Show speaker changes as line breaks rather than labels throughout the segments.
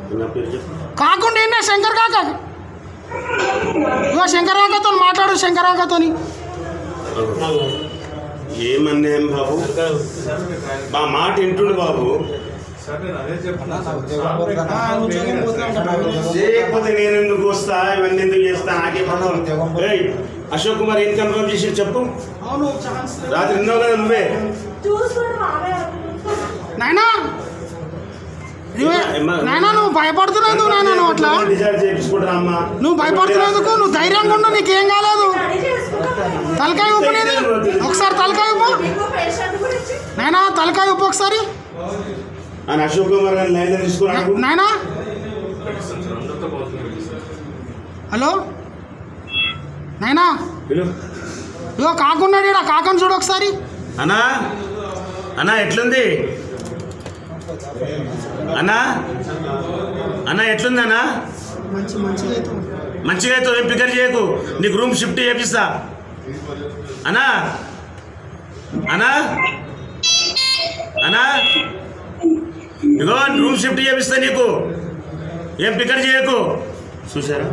నా పేరు చెప్పు
కాకుండా ఏంటో శంకర్ కాక ఇగో శంకర్ కాకతో మాట్లాడు శంకర్ కాకతోని
ఏమన్నాం బాబు మా మాట వింటుండు బాబు చేయకపోతే నేను ఎందుకు వస్తా ఇవన్నీ ఎందుకు చేస్తా నాకే పడవ ఏయ్ అశోక్ కుమార్ ఏం కన్ఫర్మ్ చేసి చెప్పు రాత్రి విన్నావు కదా నువ్వే
నాయనా ఇవే- నాయనా నువ్వు భయపడుతున్నందుకు నాయనా నువ్వు అట్లా
డిసైడ్ చేయించుకుంటారా అమ్మా
నువ్వు భయపడుతున్నందుకు నువ్వు ధైర్యంగా ఉండు నీకేం కాలేదు తలకాయ ఉప్పు నీది ఒకసారి తలకాయ ఉప్పు నాయనా తలకాయ ఉప్పు ఒకసారి
అని అశోక్ కుమార్ గారిని లైన్ తీసుకున్నాడు
నాయనా హలో నాయనా
పిలువు
ఇగో కాకున్నాడు ఈడ కాకని చూడు ఒకసారి
అన్నా అన్నా ఎట్లుంది అన్నా అన్నా ఎట్లుంది అన్నా
మంచి మంచిగా అయితే
మంచిగా అయితే ఏం పికర్ చేయకు నీకు రూమ్ షిఫ్ట్ చేపిస్తా అన్నా అన్నా అన్నా ఇగో రూమ్ షిఫ్ట్ చేపిస్తా నీకు ఏం పికర్ చేయకు చూసారా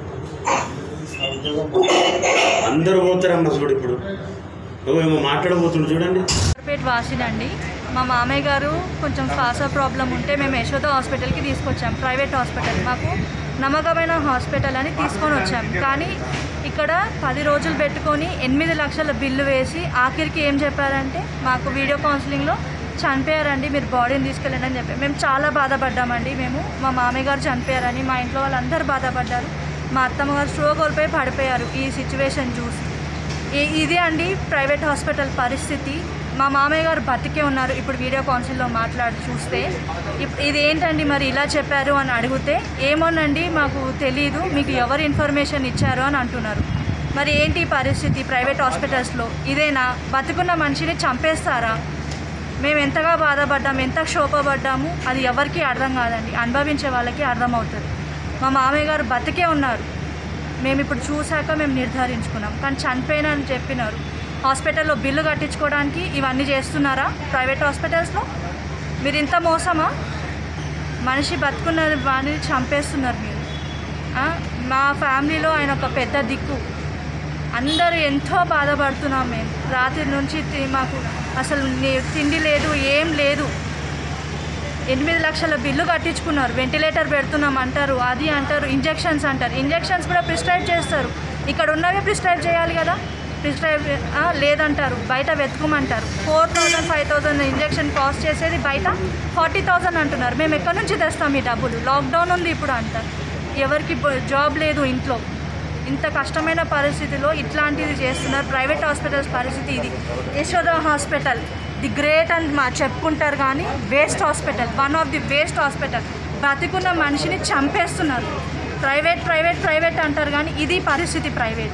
అందరూ పోతారమ్మ చూడు ఇప్పుడు ఇగో ఏమో మాట్లాడబోతుండు చూడండి
పేట్ వాసినండి మా మామయ్య గారు కొంచెం శ్వాస ప్రాబ్లం ఉంటే మేము యశోద హాస్పిటల్కి తీసుకొచ్చాం ప్రైవేట్ హాస్పిటల్ మాకు నమ్మకమైన హాస్పిటల్ అని తీసుకొని వచ్చాం కానీ ఇక్కడ పది రోజులు పెట్టుకొని ఎనిమిది లక్షల బిల్లు వేసి ఆఖరికి ఏం చెప్పారంటే మాకు వీడియో కౌన్సిలింగ్లో చనిపోయారండి మీరు బాడీని తీసుకెళ్ళండి అని చెప్పి మేము చాలా బాధపడ్డామండి మేము మా మామయ్య గారు చనిపోయారని మా ఇంట్లో వాళ్ళందరూ బాధపడ్డారు మా అత్తమ్మ గారు స్ట్రోక్ కోల్పోయి పడిపోయారు ఈ సిచ్యువేషన్ చూసి ఈ- ఇదే అండి ప్రైవేట్ హాస్పిటల్ పరిస్థితి మా మామయ్య గారు బతికే ఉన్నారు ఇప్పుడు వీడియో కౌన్సిల్లో మాట్లాడి చూస్తే ఇప్- ఇది ఏంటండి మరి ఇలా చెప్పారు అని అడిగితే ఏమోనండి మాకు తెలీదు మీకు ఎవరు ఇన్ఫర్మేషన్ ఇచ్చారు అని అంటున్నారు మరి ఏంటి ఈ పరిస్థితి ప్రైవేట్ హాస్పిటల్స్లో ఇదేనా బతుకున్న మనిషిని చంపేస్తారా మేము ఎంతగా బాధపడ్డాము ఎంత క్షోభపడ్డాము అది ఎవరికీ అర్థం కాదండి అనుభవించే వాళ్ళకి అర్థమవుతుంది మా మామయ్య గారు బతికే ఉన్నారు మేము ఇప్పుడు చూశాక మేము నిర్ధారించుకున్నాం కానీ చనిపోయినా అని చెప్పినారు హాస్పిటల్లో బిల్లు కట్టించుకోవడానికి ఇవన్నీ చేస్తున్నారా ప్రైవేట్ హాస్పిటల్స్లో మీరు ఇంత మోసమా మనిషి బతుకున్న వాడిని చంపేస్తున్నారు మీరు ఆ? మా ఫ్యామిలీలో ఆయన ఒక పెద్ద దిక్కు అందరూ ఎంతో బాధపడుతున్నాం మేము రాత్రి నుంచి తి- మాకు అసలు ని- తిండి లేదు ఏం లేదు ఎనిమిది లక్షల బిల్లు కట్టించుకున్నారు వెంటిలేటర్ పెడుతున్నాం అంటారు అది అంటారు ఇంజెక్షన్స్ అంటారు ఇంజెక్షన్స్ కూడా ప్రిస్క్రైబ్ చేస్తారు ఇక్కడ ఉన్నవే ప్రిస్క్రైబ్ చేయాలి కదా ప్రిస్క్రైబ్ ఆ, లేదంటారు బయట వెతుకుమంటారు four thousand five thousand injection cost చేసేది బయట ఫార్టీ థౌజండ్ అంటున్నారు మేము ఎక్కడి నుంచి తెస్తాం ఈ డబ్బులు లాక్డౌన్ ఉంది ఇప్పుడు అంటారు ఎవరికి బ- జాబ్ లేదు ఇంట్లో ఇంత కష్టమైన పరిస్థితిలో ఇట్లాంటిది చేస్తున్నారు ప్రైవేట్ హాస్పిటల్స్ పరిస్థితి ఇది యశోద హాస్పిటల్ ది గ్రేట్ అని మా చెప్పుకుంటారు కానీ waste hospital one of the waste hospital బతికున్న మనిషిని చంపేస్తున్నారు ప్రైవేట్ ప్రైవేట్ ప్రైవేట్ అంటారు కానీ ఇది పరిస్థితి ప్రైవేట్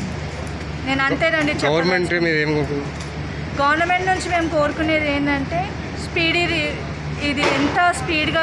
నేను అంతేనండి
గవర్నమెంట్
చెప్పదలుచుకున్నది.
మీరు ఏం కోరుకుంటున్నారు
గవర్నమెంట్ నుంచి మేము కోరుకునేది ఏంటంటే స్పీడ్ ఇది ఇది ఎంత స్పీడ్గా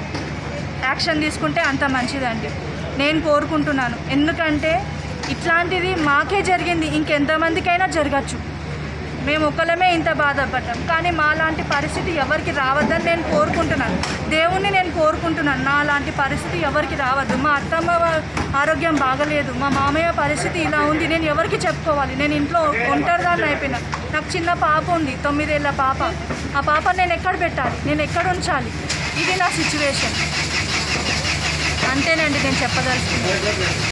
యాక్షన్ తీసుకుంటే అంత మంచిదండి నేను కోరుకుంటున్నాను ఎందుకంటే ఇట్లాంటిది మాకే జరిగింది ఇంకెంతమందికైనా జరగచ్చు మేము ఒకళ్ళమే ఇంత బాధపడ్డాం కానీ మా లాంటి పరిస్థితి ఎవరికి రావద్దని నేను కోరుకుంటున్నాను దేవుణ్ణి నేను కోరుకుంటున్నాను నా లాంటి పరిస్థితి ఎవరికి రావద్దు మా అత్తమ్మ వా- ఆరోగ్యం బాగలేదు మా మామయ్య పరిస్థితి ఇలా ఉంది నేను ఎవరికి చెప్పుకోవాలి నేను ఇంట్లో ఒంటరిదాన్ని అయిపోయినా నాకు చిన్న పాప ఉంది తొమ్మిదేళ్ల పాప ఆ పాప నేను ఎక్కడ పెట్టాలి నేను ఎక్కడ ఉంచాలి ఇది నా సిచ్యువేషన్ అంతేనండి నేను చెప్పదలుచుకున్నాను